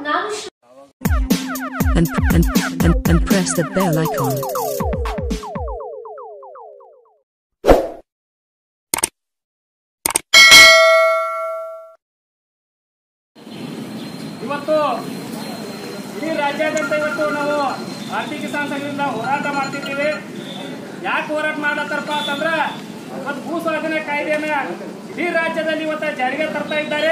ನಾನು Shri- and, and, and, and press the bell icon. ಇವತ್ತು ಇಡೀ ರಾಜ್ಯಾದ್ಯಂತ ಇವತ್ತು ನಾವು ಭಾರತೀಯ ಕಿಸಾನ್ ಸಂಘದಿಂದ ಹೋರಾಟ ಮಾಡ್ತಿದ್ದೀವಿ ಯಾಕೆ ಹೋರಾಟ ಮಾಡತ್ತಾರಪ್ಪ ಅಂತಂದ್ರೆ ಇವತ್ತು ಭೂ ಸ್ವಾಧೀನ ಕಾಯ್ದೆಯನ್ನ ಇಡೀ ರಾಜ್ಯದಲ್ಲಿ ಇವತ್ತು ಜಾರಿಗೆ ತರ್ತಾ ಇದ್ದಾರೆ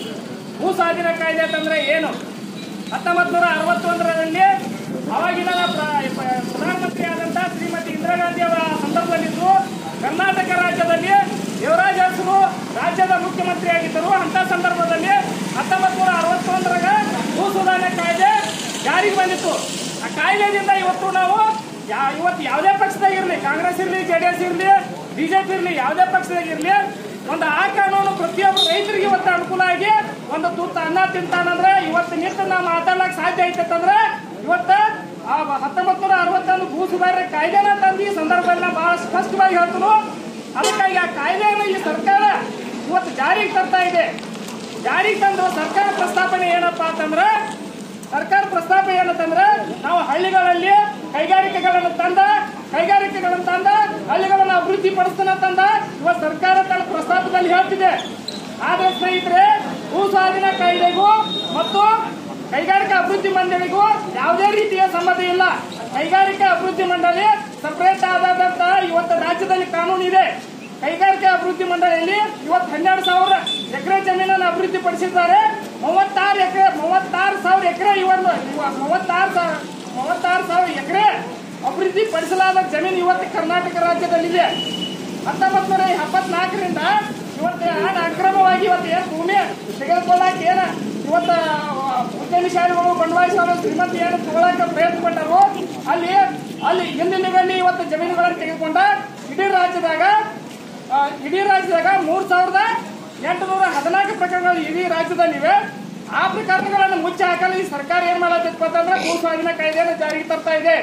ಭೂ ಸ್ವಾಧೀನ ಕಾಯ್ದೆ ಅಂತಂದ್ರೆ ಏನು ಹತ್ತೊಂಬತ್ತು ನೂರ ಅರವತ್ತೊಂದರಲ್ಲಿ ಅವಾಗಿನ ಪ್ರ- ಪ- ಪ್ರಧಾನಮಂತ್ರಿ ಆದಂತ ಶ್ರೀಮತಿ ಇಂದಿರಾ ಗಾಂಧಿ ಅವರ ಸಂದರ್ಭದಲ್ಲಿದ್ದು ಕರ್ನಾಟಕ ರಾಜ್ಯದಲ್ಲಿ ದೇವರಾಜ ಅರಸರು ರಾಜ್ಯದ ಮುಖ್ಯಮಂತ್ರಿ ಆಗಿದ್ದರು ಅಂತ ಸಂದರ್ಭದಲ್ಲಿ ಹತ್ತೊಂಬತ್ತು ನೂರ ಅರವತ್ತೊಂದರಾಗ ಭೂ ಸುಧಾರಣೆ ಕಾಯ್ದೆ ಜಾರಿಗೆ ಬಂದಿತ್ತು ಆ ಕಾಯ್ದೆಯಿಂದ ಇವತ್ತು ನಾವು ಯಾ- ಇವತ್ತು ಯಾವುದೇ ಪಕ್ಷದಾಗ ಇರಲಿ ಕಾಂಗ್ರೆಸ್ ಇರಲಿ ಜೆ ಡಿ ಎಸ್ ಇರಲಿ ಬಿಜೆಪಿ ಇರಲಿ ಯಾವುದೇ ಪಕ್ಷದಾಗ ಇರಲಿ ಒಂದು ಆ ಕಾನೂನು ಪ್ರತಿಯೊಬ್ಬ ರೈತರಿಗೆ ಇವತ್ತು ಅನುಕೂಲ ಆಗಿ ಒಂದು ತುತ್ತ ಅನ್ನ ತಿಂತಾನಂದ್ರೆ ಇವತ್ತು ನಿಂತು ನಾವು ಮಾತಾಡ್ಲಕ್ ಸಾಧ್ಯ ಐತಂದ್ರೆ ಇವತ್ತು ಆ ಹತ್ತೊಂಬತ್ತು ನೂರ ಅರವತ್ತೊಂದು ಭೂ ಸುಧಾರಣೆ ಕಾಯ್ದೆನ ತಂದು ಈ ಸಂದರ್ಭದಲ್ಲಿ ನಾನು ಬಹಳ ಸ್ಪಷ್ಟವಾಗಿ ಹೇಳ್ತೀನಿ ಅದಕ್ಕಾಗಿ ಆ ಕಾಯ್ದೆಯನ್ನು ಈ ಸರ್ಕಾರ ಇವತ್ತು ಜಾರಿಗೆ ತರ್ತಾ ಇದೆ ಜಾರಿಗೆ ತಂದು ಸರ್ಕಾರ ಪ್ರಸ್ತಾಪನೆ ಏನಪ್ಪಾ ಅಂತಂದ್ರೆ ಸರ್ಕಾರ ಪ್ರಸ್ತಾಪ ಏನಂತಂದ್ರೆ ನಾವು ಹಳ್ಳಿಗಳಲ್ಲಿ ಕೈಗಾರಿಕೆಗಳನ್ನು ತಂದ ಕೈಗಾರಿಕೆಗಳನ್ನು ತಂದ ಹಳ್ಳಿಗಳನ್ನು ಅಭಿವೃದ್ಧಿ ಪಡಿಸ್ತಾನ ತಂದ ಇವತ್ತು ಸರ್ಕಾರ ತನ್ನ ಪ್ರಸ್ತಾಪದಲ್ಲಿ ಹೇಳ್ತಿದೆ ಆದ್ರೆ ಸ್ನೇಹಿತರೆ ಭೂ ಸ್ವಾಧೀನ ಕಾಯ್ದೆಗೂ ಮತ್ತು ಕೈಗಾರಿಕಾ ಅಭಿವೃದ್ಧಿ ಮಂಡಳಿಗೂ ಯಾವುದೇ ರೀತಿಯ ಸಂಬಂಧ ಇಲ್ಲ ಕೈಗಾರಿಕಾ ಅಭಿವೃದ್ಧಿ ಮಂಡಳಿ ಸಪರೇಟ್ ಆದಂತ ಇವತ್ತು ರಾಜ್ಯದಲ್ಲಿ ಕಾನೂನು ಇದೆ ಕೈಗಾರಿಕಾ ಅಭಿವೃದ್ಧಿ ಮಂಡಳಿಯಲ್ಲಿ ಇವತ್ತು ಹನ್ನೆರಡು ಸಾವಿರ ಎಕರೆ ಜಮೀನನ್ನು ಅಭಿವೃದ್ಧಿ ಪಡಿಸಿದ್ದಾರೆ ಮೂವತ್ತಾರು ಎಕರೆ ಮೂವತ್ತಾರು ಸಾವಿರ ಎಕರೆ ಇವನ್ನು ಇವ- ಮೂವತ್ತಾರು ಸಾವಿರ ಮೂವತ್ತಾರು ಸಾವಿರ ಎಕರೆ ಅಭಿವೃದ್ಧಿ ಪಡಿಸಲಾದ ಜಮೀನು ಇವತ್ತು ಕರ್ನಾಟಕ ರಾಜ್ಯದಲ್ಲಿದೆ ಹತ್ತೊಂಬತ್ತು ನೂರ ಎಪ್ಪತ್ನಾಲ್ಕರಿಂದ ಇವತ್ತು ಹಣ ಅಕ್ರಮವಾಗಿ ಇವತ್ತು ಏನು ಭೂಮಿ ತೆಗೆದುಕೊಳ್ಳಕ್ಕೆ ಏನ ಇವತ್ತು ಉದ್ಯಮಿಶಾಲಿಗಳು ಬಂಡವಾಳಶಾಲಿ ಶ್ರೀಮಂತ ಏನು ತಗೊಳಕ್ಕೆ ಪ್ರಯತ್ನ ಪಟ್ಟರು ಅಲ್ಲಿ ಅಲ್ಲಿ ಹಿಂದಿನಲ್ಲಿ ಇವತ್ತು ಜಮೀನುಗಳನ್ನು ತೆಗೆದುಕೊಂಡ ಇಡೀ ರಾಜ್ಯದಾಗ ಆ, ಇಡೀ ರಾಜ್ಯದಾಗ ಮೂರ್ ಸಾವಿರದ ಎಂಟುನೂರ ಹದಿನಾಲ್ಕು ಪ್ರಕರಣಗಳು ಇಡೀ ರಾಜ್ಯದಲ್ಲಿವೆ ಆ ಪ್ರಕರಣಗಳನ್ನು ಮುಚ್ಚಿ ಹಾಕಲು ಈ ಸರ್ಕಾರ ಏನ್ ಮಾಡತ್ತಪ್ಪ ಅಂತಂದ್ರೆ ಭೂ ಸ್ವಾಧೀನ ಕಾಯ್ದೆಯನ್ನು ಜಾರಿಗೆ ತರ್ತಾ ಇದೆ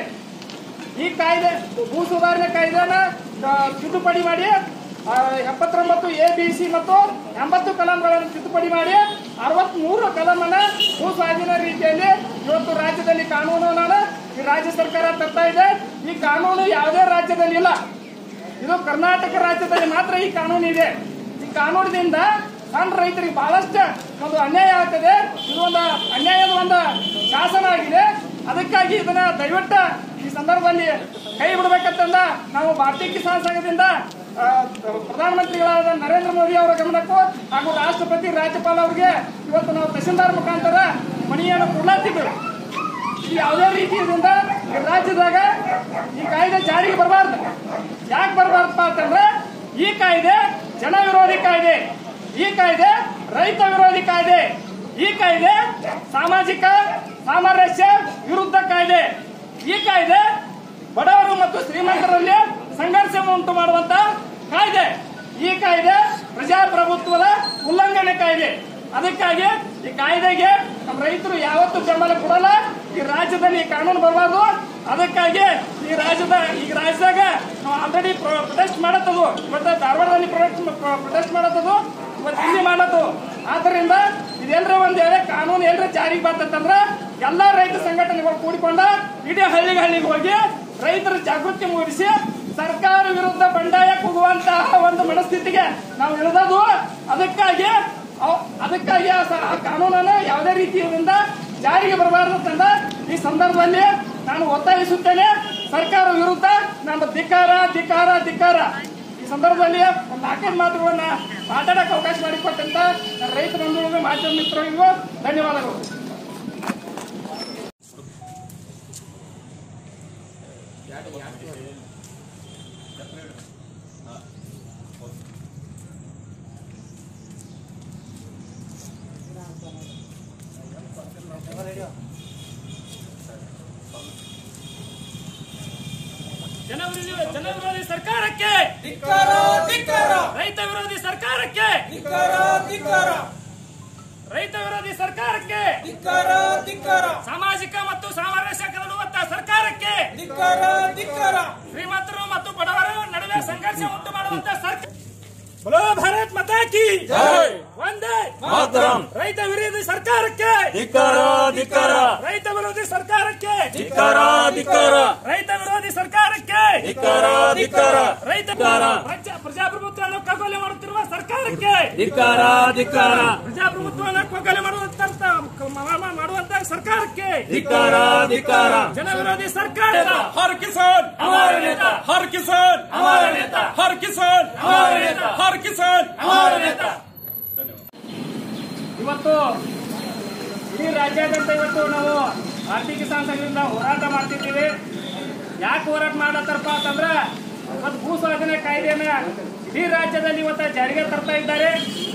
ಈ ಕಾಯ್ದೆ ಭೂ ಸುಧಾರಣೆ ಕಾಯ್ದೆನ ಆ, ತಿದ್ದುಪಡಿ ಮಾಡಿ ಆ, ಎಪ್ಪತ್ತೊಂಬತ್ತು ಎ ಬಿ ಸಿ ಮತ್ತು ಎಂಬತ್ತು ಕಲಂಗಳನ್ನು ತಿದ್ದುಪಡಿ ಮಾಡಿ ಅರವತ್ಮೂರು ಕಲಮನ್ನ ಭೂ ಸ್ವಾಧೀನ ರೀತಿಯಲ್ಲಿ ಇವತ್ತು ರಾಜ್ಯದಲ್ಲಿ ಕಾನೂನನ್ನ ಈ ರಾಜ್ಯ ಸರ್ಕಾರ ತರ್ತಾ ಇದೆ ಈ ಕಾನೂನು ಯಾವುದೇ ರಾಜ್ಯದಲ್ಲಿ ಇಲ್ಲ ಇದು ಕರ್ನಾಟಕ ರಾಜ್ಯದಲ್ಲಿ ಮಾತ್ರ ಈ ಕಾನೂನು ಇದೆ ಈ ಕಾನೂನಿನಿಂದ ಸಣ್ಣ ರೈತರಿಗೆ ಬಹಳಷ್ಟು ಒಂದು ಅನ್ಯಾಯ ಆಗ್ತದೆ ಇದು ಒಂದು ಅನ್ಯಾಯದ ಒಂದು ಶಾಸನ ಆಗಿದೆ ಅದಕ್ಕಾಗಿ ಇದನ್ನ ದಯವಿಟ್ಟು ಈ ಸಂದರ್ಭದಲ್ಲಿ ಕೈ ಬಿಡಬೇಕಂತಂದ ನಾವು ಭಾರತೀಯ ಕಿಸಾನ್ ಸಂಘದಿಂದ ಆ, ಪ್ರಧಾನಮಂತ್ರಿಗಳಾದ ನರೇಂದ್ರ ಮೋದಿ ಅವರ ಗಮನಕ್ಕೂ ಹಾಗೂ ರಾಷ್ಟ್ರಪತಿ ರಾಜ್ಯಪಾಲ ಅವರಿಗೆ ಇವತ್ತು ನಾವು ತಹಸೀಲ್ದಾರ್ ಮುಖಾಂತರ ಮಣಿಯನ್ನು ಕೊಡ್ಲಾತಿದ್ದೇವೆ ಈ ಯಾವುದೇ ರೀತಿಯಿಂದ ಈ ರಾಜ್ಯದಾಗ ಈ ಕಾಯ್ದೆ ಜಾರಿಗೆ ಬರಬಾರ್ದು ಯಾಕೆ ಬರಬಾರ್ದಪ್ಪ ಅಂತಂದ್ರೆ ಈ ಕಾಯ್ದೆ ಜನ ವಿರೋಧಿ ಕಾಯ್ದೆ ಈ ಕಾಯ್ದೆ ರೈತ ವಿರೋಧಿ ಕಾಯ್ದೆ ಈ ಕಾಯ್ದೆ ಸಾಮಾಜಿಕ ಸಾಮರಸ್ಯ ವಿರುದ್ಧ ಕಾಯ್ದೆ ಈ ಕಾಯ್ದೆ ಬಡವರು ಮತ್ತು ಶ್ರೀಮಂತರಲ್ಲಿ ಸಂಘರ್ಷ ಉಂಟು ಮಾಡುವಂತ ಕಾಯ್ದೆ ಈ ಕಾಯ್ದೆ ಪ್ರಜಾಪ್ರಭುತ್ವದ ಉಲ್ಲಂಘನೆ ಕಾಯ್ದೆ ಅದಕ್ಕಾಗಿ ಈ ಕಾಯ್ದೆಗೆ ನಮ್ಮ ರೈತರು ಯಾವತ್ತೂ ಬೆಂಬಲ ಕೊಡಲ್ಲ ಈ ರಾಜ್ಯದಲ್ಲಿ ಈ ಕಾನೂನು ಬರಬಾರ್ದು ಅದಕ್ಕಾಗಿ ಈ ರಾಜ್ಯದ ಈ ರಾಜ್ಯದಾಗ ನಾವು ಆಲ್ರೆಡಿ ಪ್ರೊಟೆಸ್ಟ್ ಮಾಡತ್ತದು ಮತ್ತೆ ಧಾರವಾಡದಲ್ಲಿ ಪ್ರೊಟೆಸ್ಟ್ ಮಾಡತ್ತದು ಇವತ್ತು ಇಲ್ಲಿ ಮಾಡತ್ತು ಆದ್ದರಿಂದ ಇದೆಲ್ಲರ ಒಂದ್ ವೇಳೆ ಕಾನೂನು ಎಲ್ಲರ ಜಾರಿಗೆ ಬರ್ತಂದ್ರ ಎಲ್ಲಾ ರೈತ ಸಂಘಟನೆಗಳು ಕೂಡಿಕೊಂಡ ಇಡೀ ಹಳ್ಳಿಗೆ ಹಳ್ಳಿಗೆ ಹೋಗಿ ರೈತರ ಜಾಗೃತಿ ಮೂಡಿಸಿ ಸರ್ಕಾರ ವಿರುದ್ಧ ಬಂಡಾಯ ಕೂಗುವಂತಹ ಒಂದು ಮನಸ್ಥಿತಿಗೆ ನಾವು ಇಳಿದದು ಅದಕ್ಕಾಗಿ ಅವ್- ಅದಕ್ಕಾಗಿ ಆ ಸ- ಆ ಕಾನೂನನ್ನು ಯಾವುದೇ ರೀತಿಯಿಂದ ಜಾರಿಗೆ ಬರಬಾರದು ಅಂತಂದ ಈ ಸಂದರ್ಭದಲ್ಲಿ ನಾನು ಒತ್ತಾಯಿಸುತ್ತೇನೆ ಸರ್ಕಾರ ವಿರುದ್ಧ ನಮ್ಮ ಧಿಕ್ಕಾರ ಧಿಕ್ಕಾರ ಧಿಕ್ಕಾರ ಈ ಸಂದರ್ಭದಲ್ಲಿ ಒಂದು ನಾಲ್ಕೈದು ಮಾತುಗಳನ್ನ ಮಾತಾಡಕ್ಕೆ ಅವಕಾಶ ಮಾಡಿಕೊಟ್ಟಂತ ನನ್ನ ರೈತ ಬಂಧುಗಳಿಗೂ ಮಾಧ್ಯಮ ಮಿತ್ರರಿಗೂ ಧನ್ಯವಾದಗಳು ಜನವಿರೋಧಿ ಜನವಿರೋಧಿ ಸರ್ಕಾರಕ್ಕೆ ಧಿಕ್ಕಾರ ಧಿಕ್ಕಾರ ರೈತ ವಿರೋಧಿ ಸರ್ಕಾರಕ್ಕೆ ಧಿಕ್ಕಾರ ಧಿಕ್ಕಾರ ರೈತ ವಿರೋಧಿ ಸರ್ಕಾರಕ್ಕೆ ಧಿಕ್ಕಾರ ಧಿಕ್ಕಾರ ಸಾಮಾಜಿಕ ಮತ್ತು ಸಾಮರಸ್ಯ ಕದಡುವಂತ ಸರ್ಕಾರಕ್ಕೆ ಧಿಕ್ಕಾರ ಧಿಕ್ಕಾರ ಶ್ರೀಮಂತರು ಮತ್ತು ಬಡವರ ನಡುವೆ ಸಂಘರ್ಷ ಉಂಟು ಮಾಡುವಂತ ಸರ್ಕಾರ ಬಲೋ ಭಾರತ್ ಮಾತಾ ಕಿ ಜೈ. ಒಂದೇ ಮಾತರಂ. ರೈತ ವಿರೋಧಿ ಸರ್ಕಾರಕ್ಕೆ ಧಿಕ್ಕಾರ ಧಿಕ್ಕಾರ ರೈತ ವಿರೋಧಿ ಸರ್ಕಾರಕ್ಕೆ ಧಿಕ್ಕಾರ ಧಿಕ್ಕಾರ ರೈತ ವಿರೋಧಿ ಸರ್ಕಾರಕ್ಕೆ ಧಿಕ್ಕಾರ ಧಿಕ್ಕಾರ ರೈತ ಪ್ರಜಾ- ಪ್ರಜಾಪ್ರಭುತ್ವವನ್ನು ಕಗ್ಗೊಲೆ ಮಾಡುತ್ತಿರುವ ಸರ್ಕಾರಕ್ಕೆ ಧಿಕ್ಕಾರ ಧಿಕ್ಕಾರ ಪ್ರಜಾಪ್ರಭುತ್ವವನ್ನು ಕಗ್ಗೊಲೆ ಮಾಡುವಂತ ಮಾಡುವಂತ ಸರ್ಕಾರಕ್ಕೆ ಧಿಕ್ಕಾರ ಧಿಕ್ಕಾರ ಜನ ವಿರೋಧಿ ಸರ್ಕಾರ ಹರ್ ಕಿಸಾನ್ ಹಮಾರ ನೇತಾ. ಹರ್ ಕಿಸಾನ್ ಹಮಾರ ನೇತಾ. ಹರ್ ಕಿಸಾನ್ ಹಮಾರ ನೇತಾ. ಹರ್ ಕಿಸಾನ್ ಇವತ್ತು ಇಡೀ ರಾಜ್ಯಾದ್ಯಂತ ಇವತ್ತು ನಾವು ಭಾರತೀಯ ಕಿಸಾನ್ ಸಂಘದಿಂದ ಹೋರಾಟ ಮಾಡ್ತಿದ್ದೀವಿ ಯಾಕೆ ಹೋರಾಟ ಮಾಡತ್ತಾರಪ್ಪ ಅಂತಂದ್ರ ಇವತ್ತು ಭೂ ಸ್ವಾಧೀನ ಕಾಯ್ದೆಯನ್ನ ಇಡೀ ರಾಜ್ಯದಲ್ಲಿ ಇವತ್ತು ಜಾರಿಗೆ ತರ್ತಾ ಇದ್ದಾರೆ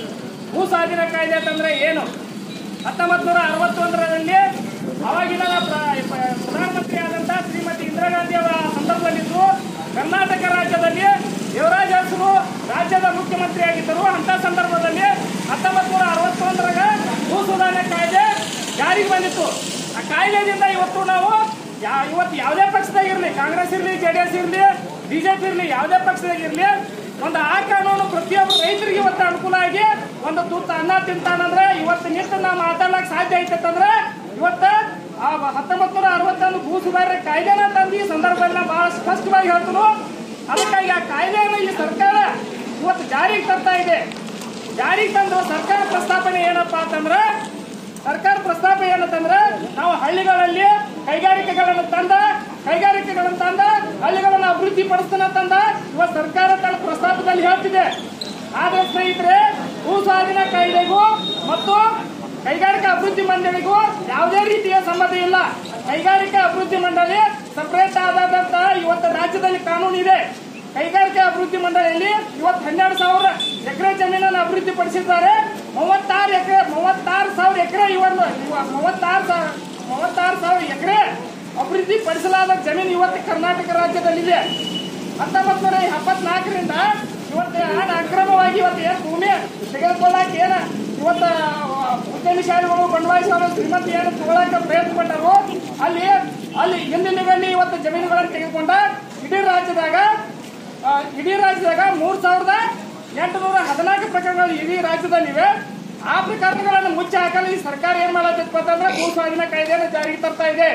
ಭೂ ಸ್ವಾಧೀನ ಕಾಯ್ದೆ ಅಂತಂದ್ರೆ ಏನು ಹತ್ತೊಂಬತ್ ನೂರ ಅರವತ್ತೊಂದರಲ್ಲಿ ಅವಾಗಿನ ಪ್ರ- ಪ- ಪ್ರಧಾನಮಂತ್ರಿ ಆದಂತ ಶ್ರೀಮತಿ ಇಂದಿರಾ ಗಾಂಧಿ ಅವರ ಸಂದರ್ಭದಲ್ಲಿದ್ದು ಕರ್ನಾಟಕ ರಾಜ್ಯದಲ್ಲಿ ದೇವರಾಜ ಅರಸರು ರಾಜ್ಯದ ಮುಖ್ಯಮಂತ್ರಿ ಆಗಿದ್ದರು ಅಂತ ಸಂದರ್ಭದಲ್ಲಿ ಹತ್ತೊಂಬತ್ ನೂರ ಅರವತ್ತೊಂದರಾಗ ಭೂ ಸುಧಾರಣೆ ಕಾಯ್ದೆ ಜಾರಿಗೆ ಬಂದಿತ್ತು ಆ ಕಾಯ್ದೆಯಿಂದ ಇವತ್ತು ನಾವು ಯಾ- ಇವತ್ತು ಯಾವುದೇ ಪಕ್ಷದಾಗ ಇರಲಿ ಕಾಂಗ್ರೆಸ್ ಇರಲಿ ಜೆ ಡಿ ಎಸ್ ಇರಲಿ ಬಿಜೆಪಿ ಇರಲಿ ಯಾವುದೇ ಪಕ್ಷದಾಗ ಇರಲಿ ಒಂದು ಆ ಕಾನೂನು ಪ್ರತಿಯೊಬ್ಬ ರೈತರಿಗೆ ಇವತ್ತು ಅನುಕೂಲ ಆಗಿ ಒಂದು ತುತ್ತ ಅನ್ನ ತಿಂತಾನಂದ್ರೆ ಇವತ್ತು ನಿಂತು ನಾವು ಮಾತಾಡ್ಲಕ್ ಸಾಧ್ಯ ಐತಂದ್ರೆ ಇವತ್ತು ಆ ಹತ್ತೊಂಬತ್ತು ನೂರ ಅರವತ್ತೊಂದು ಭೂ ಸುಧಾರಣೆ ಕಾಯ್ದೆನ ತಂದು ಈ ಸಂದರ್ಭದಲ್ಲಿ ನಾವು ಬಹಳ ಸ್ಪಷ್ಟವಾಗಿ ಹೇಳ್ತನು ಅದಕ್ಕಾಗಿ ಆ ಕಾಯ್ದೆಯನ್ನು ಈ ಸರ್ಕಾರ ಇವತ್ತು ಜಾರಿಗೆ ತರ್ತಾ ಇದೆ ಜಾರಿಗೆ ತಂದು ಸರ್ಕಾರ ಪ್ರಸ್ತಾಪನೆ ಏನಪ್ಪಾ ಅಂತಂದ್ರೆ ಸರ್ಕಾರ ಪ್ರಸ್ತಾಪ ಏನಂತಂದ್ರೆ ನಾವು ಹಳ್ಳಿಗಳಲ್ಲಿ ಕೈಗಾರಿಕೆಗಳನ್ನು ತಂದ ಕೈಗಾರಿಕೆಗಳನ್ನು ತಂದ ಹಳ್ಳಿಗಳನ್ನು ಅಭಿವೃದ್ಧಿ ಪಡಿಸ್ತಾನ ತಂದ ಇವತ್ತು ಸರ್ಕಾರ ತನ್ನ ಪ್ರಸ್ತಾಪದಲ್ಲಿ ಹೇಳ್ತಿದೆ ಆದ್ರೆ ಸ್ನೇಹಿತರೆ ಭೂ ಸ್ವಾಧೀನ ಕಾಯ್ದೆಗೂ ಮತ್ತು ಕೈಗಾರಿಕಾ ಅಭಿವೃದ್ಧಿ ಮಂಡಳಿಗೂ ಯಾವುದೇ ರೀತಿಯ ಸಂಬಂಧ ಇಲ್ಲ ಕೈಗಾರಿಕಾ ಅಭಿವೃದ್ಧಿ ಮಂಡಳಿ ಸಪರೇಟ್ ಆದಂತ ಇವತ್ತು ರಾಜ್ಯದಲ್ಲಿ ಕಾನೂನು ಇದೆ ಕೈಗಾರಿಕೆ ಅಭಿವೃದ್ಧಿ ಮಂಡಳಿಯಲ್ಲಿ ಇವತ್ತು ಹನ್ನೆರಡು ಸಾವಿರ ಎಕರೆ ಜಮೀನನ್ನು ಅಭಿವೃದ್ಧಿ ಪಡಿಸಿದ್ದಾರೆ ಮೂವತ್ತಾರು ಎಕರೆ ಮೂವತ್ತಾರು ಸಾವಿರ ಎಕರೆ ಇವನ್ನು ಇವ- ಮೂವತ್ತಾರು ಸಾವಿರ ಮೂವತ್ತಾರು ಸಾವಿರ ಎಕರೆ ಅಭಿವೃದ್ಧಿ ಪಡಿಸಲಾದ ಜಮೀನು ಇವತ್ತು ಕರ್ನಾಟಕ ರಾಜ್ಯದಲ್ಲಿದೆ ಹತ್ತೊಂಬತ್ತು ನೂರ ಎಪ್ಪತ್ನಾಲ್ಕರಿಂದ ಇವತ್ತು ಏನು ಅಕ್ರಮವಾಗಿ ಇವತ್ತು ಏನು ಭೂಮಿ ತೆಗೆದುಕೊಳ್ಳಕ್ಕೆ ಏನು ಇವತ್ತು ಉದ್ಯಮಶಾಲಿಗಳು ಬಂಡವಾಳಶಾಲಿ ಶ್ರೀಮಂತ ಏನು ತಗೊಳಕ್ಕೆ ಪ್ರಯತ್ನ ಪಟ್ಟರು ಅಲ್ಲಿ ಅಲ್ಲಿ ಹಿಂದಿನಗಳಲ್ಲಿ ಇವತ್ತು ಜಮೀನುಗಳನ್ನು ತೆಗೆದುಕೊಂಡ ಇಡೀ ರಾಜ್ಯದಾಗ ಆ, ಇಡೀ ರಾಜ್ಯದಾಗ ಮೂರ್ ಸಾವಿರದ ಎಂಟುನೂರ ಹದಿನಾಲ್ಕು ಪ್ರಕರಣಗಳು ಇಡೀ ರಾಜ್ಯದಲ್ಲಿವೆ ಆ ಪ್ರಕರಣಗಳನ್ನು ಮುಚ್ಚಿ ಹಾಕಲು ಈ ಸರ್ಕಾರ ಏನ್ ಮಾಡತ್ತಪ್ಪ ಅಂತಂದ್ರೆ ಭೂ ಸ್ವಾಧೀನ ಕಾಯ್ದೆಯನ್ನು ಜಾರಿಗೆ ತರ್ತಾ ಇದೆ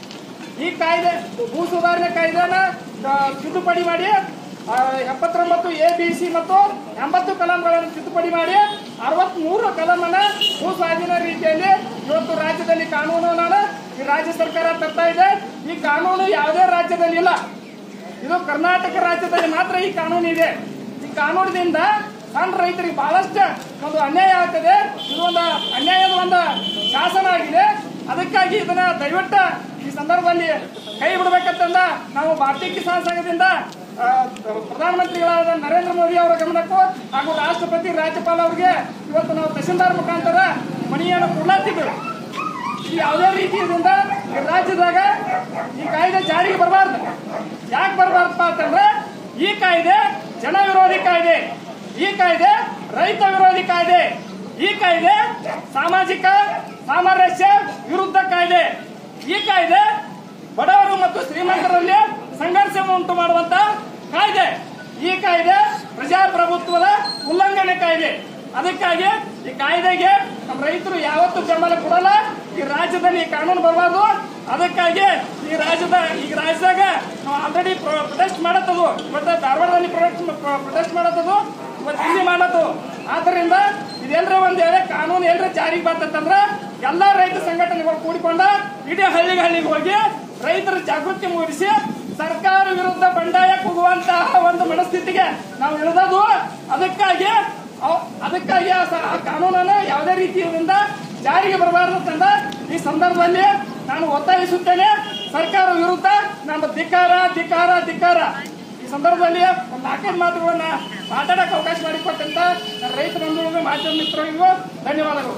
ಈ ಕಾಯ್ದೆ ಭೂ ಸುಧಾರಣೆ ಕಾಯ್ದೆನ ಆ, ತಿದ್ದುಪಡಿ ಮಾಡಿ ಆ, ಎಪ್ಪತ್ತೊಂಬತ್ತು ಎ ಬಿ ಸಿ ಮತ್ತು ಎಂಬತ್ತು ಕಲಂಗಳನ್ನು ತಿದ್ದುಪಡಿ ಮಾಡಿ ಅರವತ್ಮೂರು ಕಲಮನ್ನ ಭೂ ಸ್ವಾಧೀನ ರೀತಿಯಲ್ಲಿ ಇವತ್ತು ರಾಜ್ಯದಲ್ಲಿ ಕಾನೂನನ್ನ ಈ ರಾಜ್ಯ ಸರ್ಕಾರ ತರ್ತಾ ಇದೆ ಈ ಕಾನೂನು ಯಾವುದೇ ರಾಜ್ಯದಲ್ಲಿ ಇಲ್ಲ ಇದು ಕರ್ನಾಟಕ ರಾಜ್ಯದಲ್ಲಿ ಮಾತ್ರ ಈ ಕಾನೂನು ಇದೆ ಈ ಕಾನೂನಿನಿಂದ ಸಣ್ಣ ರೈತರಿಗೆ ಬಹಳಷ್ಟು ಒಂದು ಅನ್ಯಾಯ ಆಗ್ತದೆ ಇದು ಒಂದು ಅನ್ಯಾಯದ ಒಂದು ಶಾಸನ ಆಗಿದೆ ಅದಕ್ಕಾಗಿ ಇದನ್ನ ದಯವಿಟ್ಟು ಈ ಸಂದರ್ಭದಲ್ಲಿ ಕೈ ಬಿಡಬೇಕಂತಂದ ನಾವು ಭಾರತೀಯ ಕಿಸಾನ್ ಸಂಘದಿಂದ ಆ, ಪ್ರಧಾನಮಂತ್ರಿಗಳಾದ ನರೇಂದ್ರ ಮೋದಿ ಅವರ ಗಮನಕ್ಕೂ ಹಾಗೂ ರಾಷ್ಟ್ರಪತಿ ರಾಜ್ಯಪಾಲ ಅವರಿಗೆ ಇವತ್ತು ನಾವು ತಹಸೀಲ್ದಾರ್ ಮುಖಾಂತರ ಮಣಿಯನ್ನು ಕೊಡ್ಲಾತಿದ್ದೇವೆ ಈ ಯಾವುದೇ ರೀತಿಯಿಂದ ಈ ರಾಜ್ಯದಾಗ ಈ ಕಾಯ್ದೆ ಜಾರಿಗೆ ಬರಬಾರ್ದು ಯಾಕೆ ಬರಬಾರ್ದಪ್ಪ ಅಂತಂದ್ರೆ ಈ ಕಾಯ್ದೆ ಜನ ವಿರೋಧಿ ಕಾಯ್ದೆ ಈ ಕಾಯ್ದೆ ರೈತ ವಿರೋಧಿ ಕಾಯ್ದೆ ಈ ಕಾಯ್ದೆ ಸಾಮಾಜಿಕ ಸಾಮರಸ್ಯ ವಿರುದ್ಧ ಕಾಯ್ದೆ ಈ ಕಾಯ್ದೆ ಬಡವರು ಮತ್ತು ಶ್ರೀಮಂತರಲ್ಲಿ ಸಂಘರ್ಷ ಉಂಟು ಮಾಡುವಂತ ಕಾಯ್ದೆ ಈ ಕಾಯ್ದೆ ಪ್ರಜಾಪ್ರಭುತ್ವದ ಉಲ್ಲಂಘನೆ ಕಾಯ್ದೆ ಅದಕ್ಕಾಗಿ ಈ ಕಾಯ್ದೆಗೆ ನಮ್ಮ ರೈತರು ಯಾವತ್ತೂ ಬೆಂಬಲ ಕೊಡಲ್ಲ ಈ ರಾಜ್ಯದಲ್ಲಿ ಈ ಕಾನೂನು ಬರಬಾರ್ದು ಅದಕ್ಕಾಗಿ ಈ ರಾಜ್ಯದ ಈ ರಾಜ್ಯದಾಗ ನಾವು ಆಲ್ರೆಡಿ ಪ್ರೊಟೆಸ್ಟ್ ಮಾಡತ್ತದು ಇವತ್ತು ಧಾರವಾಡದಲ್ಲಿ ಪ್ರೊಟೆಸ್ಟ್ ಮಾಡತ್ತದು ಇವತ್ತು ಇಲ್ಲಿ ಮಾಡತ್ತು ಆದ್ದರಿಂದ ಇದೆಲ್ಲರ ಒಂದ್ ವೇಳೆ ಕಾನೂನು ಎಲ್ಲರ ಜಾರಿಗೆ ಬರ್ತಂದ್ರ ಎಲ್ಲಾ ರೈತ ಸಂಘಟನೆಗಳು ಕೂಡಿಕೊಂಡ ಇಡೀ ಹಳ್ಳಿಗೆ ಹಳ್ಳಿಗೆ ಹೋಗಿ ರೈತರ ಜಾಗೃತಿ ಮೂಡಿಸಿ ಸರ್ಕಾರ ವಿರುದ್ಧ ಬಂಡಾಯ ಕೂಗುವಂತಹ ಒಂದು ಮನಸ್ಥಿತಿಗೆ ನಾವು ಇಳಿದದು ಅದಕ್ಕಾಗಿ ಅವ್- ಅದಕ್ಕಾಗಿ ಆ ಸ- ಆ ಕಾನೂನನ್ನು ಯಾವುದೇ ರೀತಿಯಿಂದ ಜಾರಿಗೆ ಬರಬಾರದು ತಂದ ಈ ಸಂದರ್ಭದಲ್ಲಿ ನಾನು ಒತ್ತಾಯಿಸುತ್ತೇನೆ ಸರ್ಕಾರ ವಿರುದ್ಧ ನಮ್ಮ ಧಿಕ್ಕಾರ ಧಿಕ್ಕಾರ ಧಿಕ್ಕಾರ ಈ ಸಂದರ್ಭದಲ್ಲಿ ಒಂದು ನಾಲ್ಕೈದು ಮಾತುಗಳನ್ನ ಮಾತಾಡಕ್ಕೆ ಅವಕಾಶ ಮಾಡಿಕೊಟ್ಟಂತ ನನ್ನ ರೈತ ಬಂಧುಗಳಿಗೂ ಮಾಧ್ಯಮ ಮಿತ್ರರಿಗೂ ಧನ್ಯವಾದಗಳು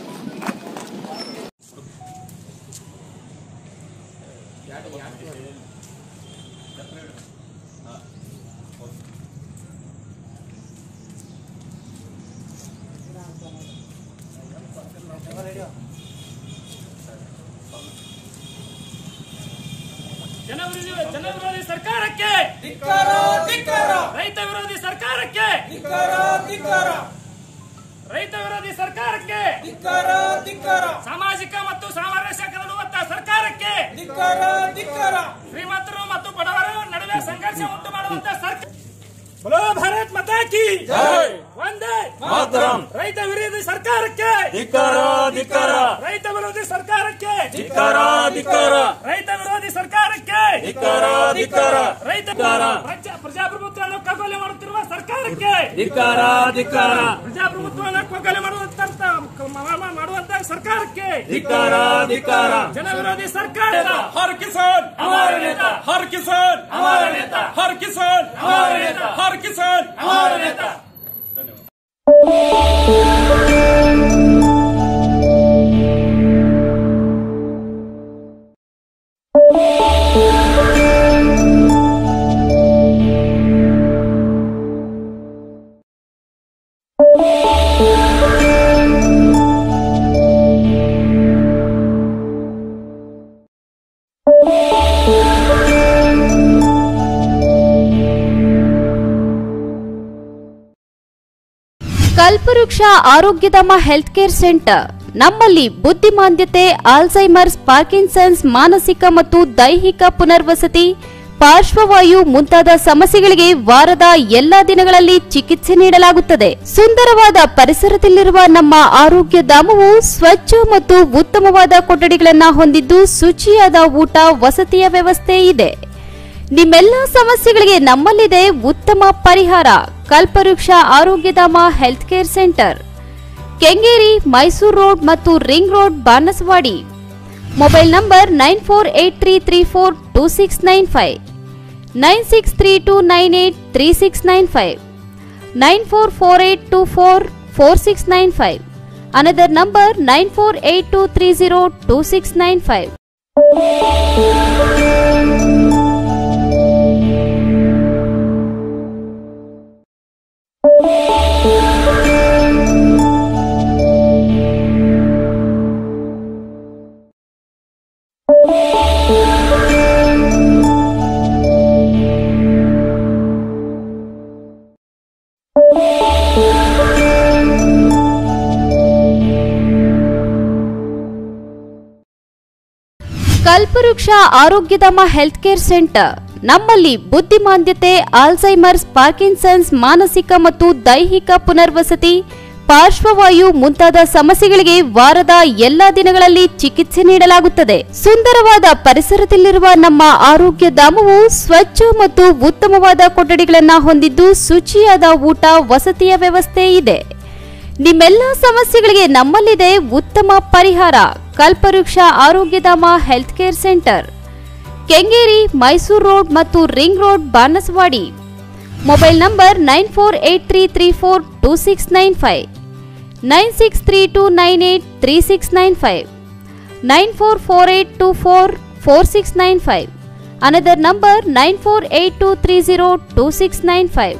ಜನ ವಿರೋಧಿ ಜನ ವಿರೋಧಿ ಸರ್ಕಾರಕ್ಕೆ ಧಿಕ್ಕಾರ ಧಿಕ್ಕಾರ ರೈತ ವಿರೋಧಿ ಸರ್ಕಾರಕ್ಕೆ ಧಿಕ್ಕಾರ ಧಿಕ್ಕಾರ ರೈತ ವಿರೋಧಿ ಸರ್ಕಾರಕ್ಕೆ ಧಿಕ್ಕಾರ ಧಿಕ್ಕಾರ ಸಾಮಾಜಿಕ ಮತ್ತು ಸಾಮರಸ್ಯ ಕದಡುವಂತ ಸರ್ಕಾರಕ್ಕೆ ಧಿಕ್ಕಾರ ಧಿಕ್ಕಾರ ಶ್ರೀಮಂತರು ಮತ್ತು ಬಡವರ ನಡುವೆ ಸಂಘರ್ಷ ಉಂಟು ಮಾಡುವಂತ ಸರ್ಕಾರ ಬಲೋ ಭಾರತ್ ಮಾತಾ ಕಿ ಜೈ. ಒಂದೇ ಮಾತರಂ. ರೈತ ವಿರೋಧಿ ಸರ್ಕಾರಕ್ಕೆ ಧಿಕ್ಕಾರ ಧಿಕ್ಕಾರ ರೈತ ವಿರೋಧಿ ಸರ್ಕಾರಕ್ಕೆ ಧಿಕ್ಕಾರ ಧಿಕ್ಕಾರ ರೈತ ವಿರೋಧಿ ಸರ್ಕಾರಕ್ಕೆ ಧಿಕ್ಕಾರ ಧಿಕ್ಕಾರ ರೈತ ಧಿಕ್ಕಾರ. ಪ್ರಜಾ- ಪ್ರಜಾಪ್ರಭುತ್ವವನ್ನು ಕಗ್ಗೊಲೆ ಮಾಡುತ್ತಿರುವ ಸರ್ಕಾರಕ್ಕೆ ಧಿಕ್ಕಾರ ಧಿಕ್ಕಾರ ಪ್ರಜಾಪ್ರಭುತ್ವವನ್ನು ಕಗ್ಗೊಲೆ ಮಾಡುವಂತ ಮಾಡುವಂತ ಸರ್ಕಾರಕ್ಕೆ ಧಿಕ್ಕಾರ ಧಿಕ್ಕಾರ ಜನ ವಿರೋಧಿ ಸರ್ಕಾರ हर किसान हमारा नेता। हर किसान हमारा नेता। हर किसान हमारा नेता। हर किसान हमारा नेता ಕಲ್ಪವೃಕ್ಷ ಆರೋಗ್ಯಧಾಮ ಹೆಲ್ತ್ ಕೇರ್ ಸೆಂಟರ್ ನಮ್ಮಲ್ಲಿ ಬುದ್ಧಿಮಾಂದ್ಯತೆ ಆಲ್ಝೈಮರ್ಸ್ ಪಾರ್ಕಿನ್ಸನ್ಸ್ ಮಾನಸಿಕ ಮತ್ತು ದೈಹಿಕ ಪುನರ್ವಸತಿ ಪಾರ್ಶ್ವವಾಯು ಮುಂತಾದ ಸಮಸ್ಯೆಗಳಿಗೆ ವಾರದ ಎಲ್ಲಾ ದಿನಗಳಲ್ಲಿ ಚಿಕಿತ್ಸೆ ನೀಡಲಾಗುತ್ತದೆ ಸುಂದರವಾದ ಪರಿಸರದಲ್ಲಿರುವ ನಮ್ಮ ಆರೋಗ್ಯ ಧಾಮವು ಸ್ವಚ್ಛ ಮತ್ತು ಉತ್ತಮವಾದ ಕೊಠಡಿಗಳನ್ನ ಹೊಂದಿದ್ದು ಶುಚಿಯಾದ ಊಟ ವಸತಿಯ ವ್ಯವಸ್ಥೆ ಇದೆ ನಿಮ್ಮೆಲ್ಲ ಸಮಸ್ಯೆಗಳಿಗೆ ನಮ್ಮಲ್ಲಿದೆ ಉತ್ತಮ ಪರಿಹಾರ Kalpavriksha Arogyadhama health care centre Kengeri Mysuru road ಮತ್ತು ring road Banasavadi mobile number nine four eight three three four two six nine five nine six three two nine eight three six nine five nine four four eight two four four six nine five another number nine four eight two three zero two six nine five Kalpavriksha Arogyadhama health care centre ನಮ್ಮಲ್ಲಿ ಬುದ್ಧಿಮಾಂದ್ಯತೆ Alzheimer's Parkinson's ಮಾನಸಿಕ ಮತ್ತು ದೈಹಿಕ ಪುನರ್ವಸತಿ ಪಾರ್ಶ್ವವಾಯು ಮುಂತಾದ ಸಮಸ್ಯೆಗಳಿಗೆ ವಾರದ ಎಲ್ಲಾ ದಿನಗಳಲ್ಲಿ ಚಿಕಿತ್ಸೆ ನೀಡಲಾಗುತ್ತದೆ ಸುಂದರವಾದ ಪರಿಸರದಲ್ಲಿರುವ ನಮ್ಮ ಆರೋಗ್ಯ ಧಾಮವು ಸ್ವಚ್ಛ ಮತ್ತು ಉತ್ತಮವಾದ ಕೊಠಡಿಗಳನ್ನ ಹೊಂದಿದ್ದು ಶುಚಿಯಾದ ಊಟ ವಸತಿಯ ವ್ಯವಸ್ಥೆ ಇದೆ ನಿಮ್ಮೆಲ್ಲ ಸಮಸ್ಯೆಗಳಿಗೆ ನಮ್ಮಲ್ಲಿದೆ ಉತ್ತಮ ಪರಿಹಾರ Kalpavriksha Arogyadhama health care centre Kengeri Mysuru road ಮತ್ತು ring road Banasavadi mobile number nine four eight three three four two six nine five nine six three two nine eight three six nine five nine four four eight two four four six nine five another number nine four eight two three zero two six nine five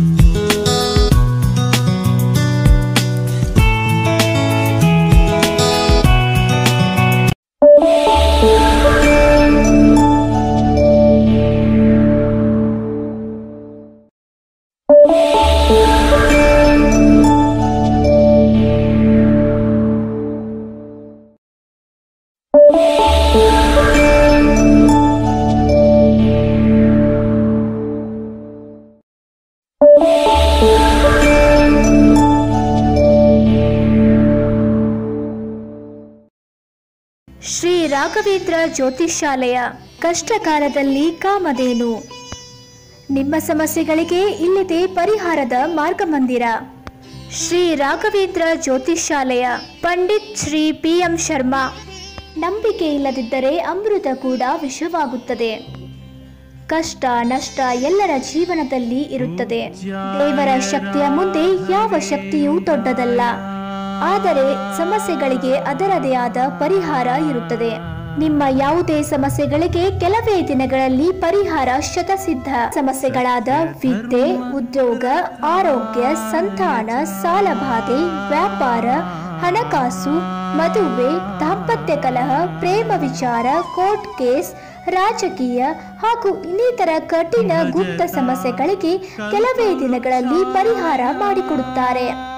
Shri Raghavendra Jyotishyalaya ಕಷ್ಟಕಾಲದಲ್ಲಿ ಕಾಮಧೇನು ನಿಮ್ಮ ಸಮಸ್ಯೆಗಳಿಗೆ ಇಲ್ಲಿದೆ ಪರಿಹಾರದ ಮಾರ್ಗಮಂದಿರ Shri Raghavendra ಜ್ಯೋತಿಷ್ಯಾಲಯ Pandit Shri P M Sharma ನಂಬಿಕೆ ಇಲ್ಲದಿದ್ದರೆ ಅಮೃತ ಕೂಡ ವಿಷವಾಗುತ್ತದೆ ಕಷ್ಟ ನಷ್ಟ ಎಲ್ಲರ ಜೀವನದಲ್ಲಿ ಇರುತ್ತದೆ ದೇವರ ಶಕ್ತಿಯ ಮುಂದೆ ಯಾವ ಶಕ್ತಿಯೂ ದೊಡ್ಡದಲ್ಲ ಆದರೆ ಸಮಸ್ಯೆಗಳಿಗೆ ಅದರದೇ ಆದ ಪರಿಹಾರ ಇರುತ್ತದೆ ನಿಮ್ಮ ಯಾವುದೇ ಸಮಸ್ಯೆಗಳಿಗೆ ಕೆಲವೇ ದಿನಗಳಲ್ಲಿ ಪರಿಹಾರ ಶತಸಿದ್ಧ ಸಮಸ್ಯೆಗಳಾದ ವಿದ್ಯೆ ಉದ್ಯೋಗ ಆರೋಗ್ಯ ಸಂತಾನ ಸಾಲಬಾಧೆ ವ್ಯಾಪಾರ ಹಣಕಾಸು ಮದುವೆ ದಾಂಪತ್ಯ ಕಲಹ ಪ್ರೇಮ ವಿಚಾರ ಕೋರ್ಟ್ ಕೇಸ್ ರಾಜಕೀಯ ಹಾಗೂ ಇನ್ನಿತರ ಕಠಿಣ ಗುಪ್ತ ಸಮಸ್ಯೆಗಳಿಗೆ ಕೆಲವೇ ದಿನಗಳಲ್ಲಿ ಪರಿಹಾರ ಮಾಡಿಕೊಡುತ್ತಾರೆ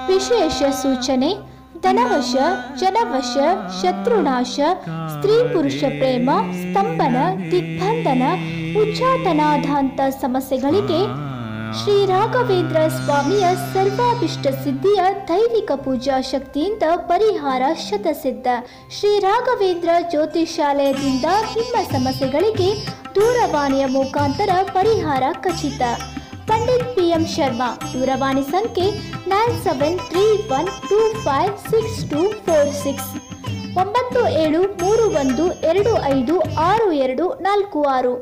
ವಿಶೇಷ ಸೂಚನೆ ಧನವಶ ಜನವಶ ಶತ್ರುನಾಶ ಸ್ತ್ರೀ ಪುರುಷ ಪ್ರೇಮ ಸ್ತಂಭನ ದಿಗ್ಬಂಧನ ಉಚ್ಚಾಟನಾಧಾಂತ ಸಮಸ್ಯೆಗಳಿಗೆ ಶ್ರೀ ರಾಘವೇಂದ್ರ ಸ್ವಾಮಿಯ ಸರ್ವಾಭಿಷ್ಟ ಸಿದ್ಧಿಯ ದೈವಿಕ ಪೂಜಾ ಶಕ್ತಿಯಿಂದ ಪರಿಹಾರ ಶತಸಿದ್ಧ ಶ್ರೀ ರಾಘವೇಂದ್ರ ಜ್ಯೋತಿಷಾಲಯದಿಂದ ನಿಮ್ಮ ಸಮಸ್ಯೆಗಳಿಗೆ ದೂರವಾಣಿಯ ಮುಖಾಂತರ ಪರಿಹಾರ ಖಚಿತ ಪಂಡಿತ್ ಪಿ ಎಂ ಶರ್ಮಾ ದೂರವಾಣಿ ಸಂಖ್ಯೆ nine seven three one two five six two four six ಒಂಬತ್ತು ಏಳು ಮೂರು ಒಂದು ಎರಡು ಐದು ಆರು ಎರಡು ನಾಲ್ಕು ಆರು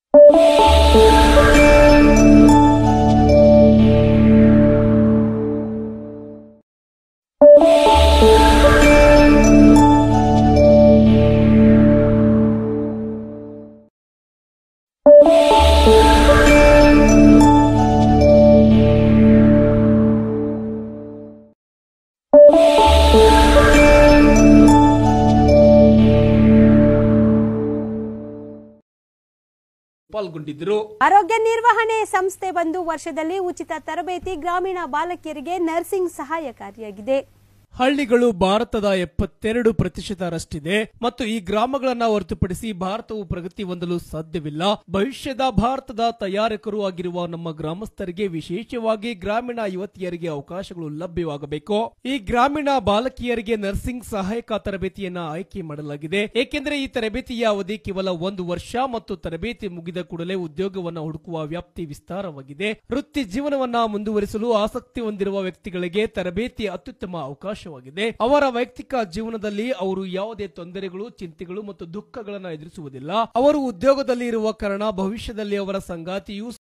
ಪಾಲ್ಗೊಂಡಿದ್ದರು ಆರೋಗ್ಯ ನಿರ್ವಹಣೆ ಸಂಸ್ಥೆ ಬಂದು ವರ್ಷದಲ್ಲಿ ಉಚಿತ ತರಬೇತಿ ಗ್ರಾಮೀಣ ಬಾಲಕಿಯರಿಗೆ ನರ್ಸಿಂಗ್ ಸಹಾಯಕಾರಿಯಾಗಿದೆ ಹಳ್ಳಿಗಳು ಭಾರತದ ಎಪ್ಪತ್ತೆರಡು ಪ್ರತಿಶತರಷ್ಟಿದೆ ಮತ್ತು ಈ ಗ್ರಾಮಗಳನ್ನ ಹೊರತುಪಡಿಸಿ ಭಾರತವು ಪ್ರಗತಿ ಹೊಂದಲು ಸಾಧ್ಯವಿಲ್ಲ ಭವಿಷ್ಯದ ಭಾರತದ ತಯಾರಕರು ಆಗಿರುವ ನಮ್ಮ ಗ್ರಾಮಸ್ಥರಿಗೆ ವಿಶೇಷವಾಗಿ ಗ್ರಾಮೀಣ ಯುವತಿಯರಿಗೆ ಅವಕಾಶಗಳು ಲಭ್ಯವಾಗಬೇಕು ಈ ಗ್ರಾಮೀಣ ಬಾಲಕಿಯರಿಗೆ ನರ್ಸಿಂಗ್ ಸಹಾಯಕ ತರಬೇತಿಯನ್ನ ಆಯ್ಕೆ ಮಾಡಲಾಗಿದೆ ಏಕೆಂದರೆ ಈ ತರಬೇತಿಯ ಅವಧಿ ಕೇವಲ ಒಂದು ವರ್ಷ ಮತ್ತು ತರಬೇತಿ ಮುಗಿದ ಕೂಡಲೇ ಉದ್ಯೋಗವನ್ನ ಹುಡುಕುವ ವ್ಯಾಪ್ತಿ ವಿಸ್ತಾರವಾಗಿದೆ ವೃತ್ತಿ ಜೀವನವನ್ನ ಮುಂದುವರಿಸಲು ಆಸಕ್ತಿ ಹೊಂದಿರುವ ವ್ಯಕ್ತಿಗಳಿಗೆ ತರಬೇತಿ ಅತ್ಯುತ್ತಮ ಅವಕಾಶವಾಗಿದೆ ಅವರ ವೈಯಕ್ತಿಕ ಜೀವನದಲ್ಲಿ ಅವರು ಯಾವುದೇ ತೊಂದರೆಗಳು ಚಿಂತೆಗಳು ಮತ್ತು ದುಃಖಗಳನ್ನು ಎದುರಿಸುವುದಿಲ್ಲ ಅವರು ಉದ್ಯೋಗದಲ್ಲಿ ಇರುವ ಕಾರಣ ಭವಿಷ್ಯದಲ್ಲಿ ಅವರ ಸಂಗಾತಿಯು